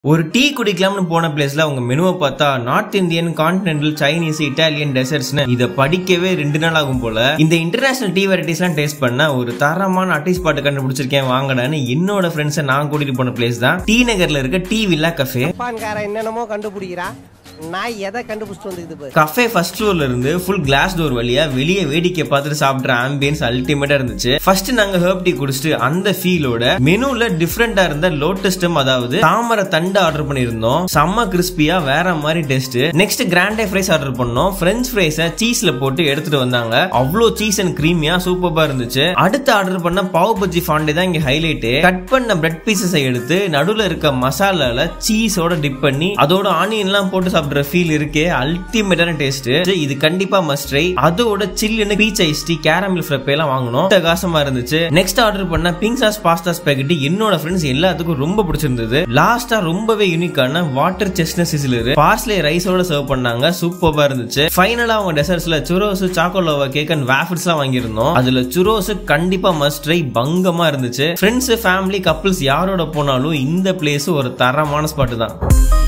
ஒரு டீ குடிக்கலாம்னு போன பிளேஸ்ல அவங்க மெனுவை பார்த்தா north Indian continental Chinese Italian டெசர்ட்ஸ்னு இதை படிக்கவே ரெண்டு நாள் ஆகும் போல இந்த இன்டர்நேஷனல் டீ வெரைட்டிஸ் எல்லாம் டேஸ்ட் பண்ண ஒரு தரமான அட்டி ஸ்பாட் கண்டுபிடிச்சிருக்கேன் வாங்கடான்னு என்னோட ஃப்ரெண்ட்ஸை நான் கூட்டிட்டு போன பிளேஸ் தான் டி நகர்ல இருக்க டீ வில்லா கஃபே ஜப்பான்காரன் என்னென்னமோ கண்டுபிடிக்கிறா நான் எதை கண்டுபிடிச்சிட்டு வந்துக்குது பாரு கஃபே ஃபர்ஸ்ட் ஃப்ளோர்ல இருந்து ஃபுல் கிளாஸ் டோர் வழியா வெளியே வேடிக்கை பார்த்துட்டு சாப்பிட்ற ஆம்பியன்ஸ் அல்டிமேட்டா இருந்துச்சு ஃபர்ஸ்ட் நாங்க ஹர்ப் டீ குடிச்சிட்டு அந்த ஃபீலோட மெனுல டிஃப்ரெண்டா இருந்த லோட்டஸ் ஸ்டெம் அதாவது தாமரை தண்டு ஆர்டர் பண்ணியிருந்தோம் செம்ம கிறிஸ்பியா வேற மாதிரி taste next grande fries order பண்ணோம் பிரெஞ்ச் ஃப்ரைஸ சீஸ்ல போட்டு எடுத்துட்டு வந்தாங்க அவ்வளோ சீஸ் அண்ட் கிரீமியா சூப்பரா இருந்துச்சு அடுத்து ஆர்டர் பண்ண பாவ் பஜ்ஜி ஃபாண்டே தான் இங்க ஹைலைட் கட் பண்ண பிரெட் பீசஸை எடுத்து நடுவுல இருக்க மசாலால சீஸோட டிப் பண்ணி அதோட ஆனியன்லாம் போட்டு சாப்பிடுற ஃபீல் இருக்கே அல்டிமேட்டான டேஸ்ட் இது கண்டிப்பா மஸ்ட் ட்ரை அதோட சில்லுன்னு peach ice tea caramel frappe எல்லாம் வாங்கணும் பிரகாசமா இருந்துச்சு நெக்ஸ்ட் ஆர்டர் பண்ண பிங்க் சாஸ் பாஸ்தா ஸ்பெகட்டி என்னோட ஃப்ரெண்ட்ஸ் எல்லாத்துக்கும் ரொம்ப பிடிச்சிருந்தது லாஸ்டா ரொம்பவே யூனிக்கான வாட்டர் செஸ்னஸ் சிசிலர் பார்ஸ்லே ரைஸோட சர்வ் பண்ணாங்க சூப்பரா இருந்துச்சு ஃபைனலா அவங்க டெசர்ட்ஸ்ல churros choco lava cake and wafers எல்லாம் வாங்கியிருந்தோம் அதுல சுரோஸ் கண்டிப்பா மஸ்ட் ட்ரை பங்கமா இருந்துச்சு ஃப்ரெண்ட்ஸ் ஃபேமிலி கப்பிள்ஸ் யாரோட போனாலும் இந்த பிளேஸ் ஒரு தரமான ஸ்பாட் தான்